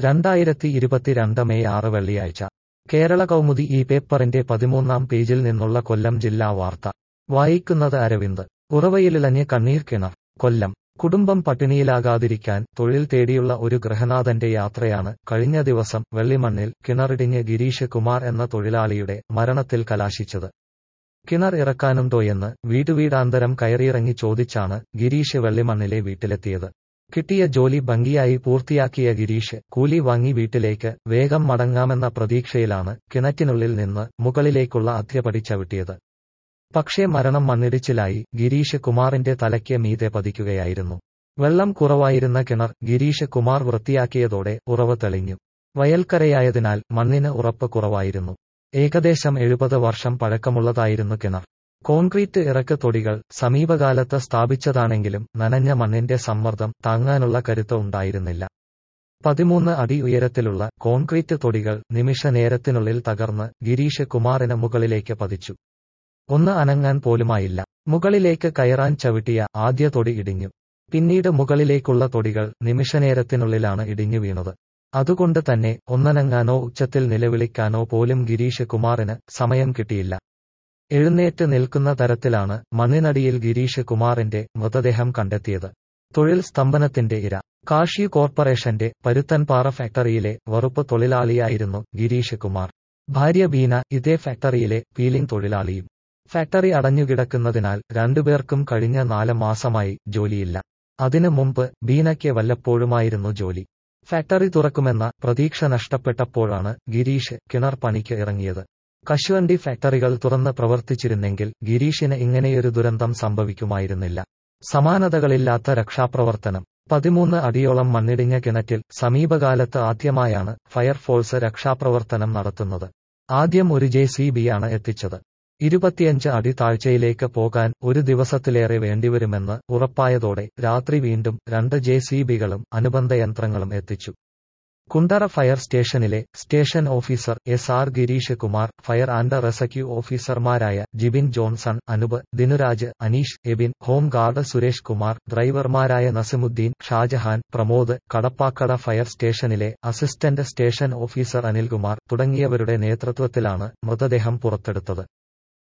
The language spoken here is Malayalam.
രണ്ടായിരത്തി ഇരുപത്തിരണ്ട് മെയ് ആറ് വെള്ളിയാഴ്ച കേരള കൗമുദി ഈ പേപ്പറിന്റെ പതിമൂന്നാം പേജിൽ നിന്നുള്ള കൊല്ലം ജില്ലാ വാർത്ത വായിക്കുന്നത് അരവിന്ദ് ഉറവയിലിളഞ്ഞ് കണ്ണീർ കിണർ കൊല്ലം കുടുംബം പട്ടിണിയിലാകാതിരിക്കാൻ തൊഴിൽ തേടിയുള്ള ഒരു ഗൃഹനാഥന്റെ യാത്രയാണ് കഴിഞ്ഞ ദിവസം വെള്ളിമണ്ണിൽ കിണറിടിഞ്ഞ് ഗിരീഷ് കുമാർ എന്ന തൊഴിലാളിയുടെ മരണത്തിൽ കലാശിച്ചത് കിണർ ഇറക്കാനുണ്ടോയെന്ന് വീടുവീടാന്തരം കയറിയിറങ്ങി ചോദിച്ചാണ് ഗിരീഷ് വെള്ളിമണ്ണിലെ വീട്ടിലെത്തിയത് കിട്ടിയ ജോലി ഭംഗിയായി പൂർത്തിയാക്കിയ ഗിരീഷ് കൂലി വാങ്ങി വീട്ടിലേക്ക് വേഗം മടങ്ങാമെന്ന പ്രതീക്ഷയിലാണ് കിണറ്റിനുള്ളിൽ നിന്ന് മുകളിലേക്കുള്ള അധ്യപടി ചവിട്ടിയത് പക്ഷേ മരണം മണ്ണിടിച്ചിലായി ഗിരീഷ് കുമാറിന്റെ തലയ്ക്ക് മീതെ പതിക്കുകയായിരുന്നു വെള്ളം കുറവായിരുന്ന കിണർ ഗിരീഷ് കുമാർ വൃത്തിയാക്കിയതോടെ ഉറവ് തെളിഞ്ഞു വയൽക്കരയായതിനാൽ മണ്ണിന് ഉറപ്പ് കുറവായിരുന്നു ഏകദേശം എഴുപത് വർഷം പഴക്കമുള്ളതായിരുന്നു കിണർ കോൺക്രീറ്റ് ഇറക്ക് തൊടികൾ സമീപകാലത്ത് സ്ഥാപിച്ചതാണെങ്കിലും നനഞ്ഞ മണ്ണിന്റെ സമ്മർദ്ദം താങ്ങാനുള്ള കരുത്ത് ഉണ്ടായിരുന്നില്ല പതിമൂന്ന് അടി ഉയരത്തിലുള്ള കോൺക്രീറ്റ് തൊടികൾ നിമിഷ നേരത്തിനുള്ളിൽ തകർന്ന് ഗിരീഷ് കുമാറിന് മുകളിലേക്ക് പതിച്ചു ഒന്ന് അനങ്ങാൻ പോലുമായില്ല മുകളിലേക്ക് കയറാൻ ചവിട്ടിയ ആദ്യ തൊടി ഇടിഞ്ഞു പിന്നീട് മുകളിലേക്കുള്ള തൊടികൾ നിമിഷനേരത്തിനുള്ളിലാണ് ഇടിഞ്ഞു വീണത് അതുകൊണ്ട് തന്നെ ഒന്നനങ്ങാനോ ഉച്ചത്തിൽ നിലവിളിക്കാനോ പോലും ഗിരീഷ് കുമാറിന് സമയം കിട്ടിയില്ല എഴുന്നേറ്റ് നിൽക്കുന്ന തരത്തിലാണ് മണ്ണിനടിയിൽ ഗിരീഷ് കുമാറിന്റെ മൃതദേഹം കണ്ടെത്തിയത് തൊഴിൽ സ്തംഭനത്തിന്റെ ഇര കാഷി കോർപ്പറേഷന്റെ പരുത്തൻപാറ ഫാക്ടറിയിലെ വറുപ്പ് തൊഴിലാളിയായിരുന്നു ഗിരീഷ് കുമാർ ഭാര്യ ബീന ഇതേ ഫാക്ടറിയിലെ പീലിംഗ് തൊഴിലാളിയും ഫാക്ടറി അടഞ്ഞുകിടക്കുന്നതിനാൽ രണ്ടുപേർക്കും കഴിഞ്ഞ നാല് മാസമായി ജോലിയില്ല അതിനു മുമ്പ് ബീനയ്ക്ക് വല്ലപ്പോഴുമായിരുന്നു ജോലി ഫാക്ടറി തുറക്കുമെന്ന പ്രതീക്ഷ നഷ്ടപ്പെട്ടപ്പോഴാണ് ഗിരീഷ് കിണർ പണിക്ക് ഇറങ്ങിയത് കശുവണ്ടി ഫാക്ടറികൾ തുറന്ന് പ്രവർത്തിച്ചിരുന്നെങ്കിൽ ഗിരീഷിന് ഇങ്ങനെയൊരു ദുരന്തം സംഭവിക്കുമായിരുന്നില്ല സമാനതകളില്ലാത്ത രക്ഷാപ്രവർത്തനം പതിമൂന്ന് അടിയോളം മണ്ണിടിഞ്ഞ കിണറ്റിൽ സമീപകാലത്ത് ആദ്യമായാണ് ഫയർഫോഴ്സ് രക്ഷാപ്രവർത്തനം നടത്തുന്നത് ആദ്യം ഒരു ജെ സി ബിയാണ് എത്തിച്ചത് ഇരുപത്തിയഞ്ച് അടി താഴ്ചയിലേക്ക് പോകാൻ ഒരു ദിവസത്തിലേറെ വേണ്ടിവരുമെന്ന് ഉറപ്പായതോടെ രാത്രി വീണ്ടും രണ്ട് ജെ സി ബികളും അനുബന്ധ യന്ത്രങ്ങളും എത്തിച്ചു കുണ്ടറ ഫയർ സ്റ്റേഷനിലെ station officer S R Gireesh Kumar fire and rescue ഓഫീസർമാരായ ജിബിൻ ജോൺസൺ അനുപ് ദിനുരാജ് അനീഷ് എബിൻ ഹോം ഗാർഡ് സുരേഷ് കുമാർ ഡ്രൈവർമാരായ നസിമുദ്ദീൻ ഷാജഹാൻ പ്രമോദ് കടപ്പാക്കട ഫയർ സ്റ്റേഷനിലെ അസിസ്റ്റന്റ് സ്റ്റേഷൻ ഓഫീസർ അനിൽകുമാർ തുടങ്ങിയവരുടെ നേതൃത്വത്തിലാണ് മൃതദേഹം പുറത്തെടുത്തത്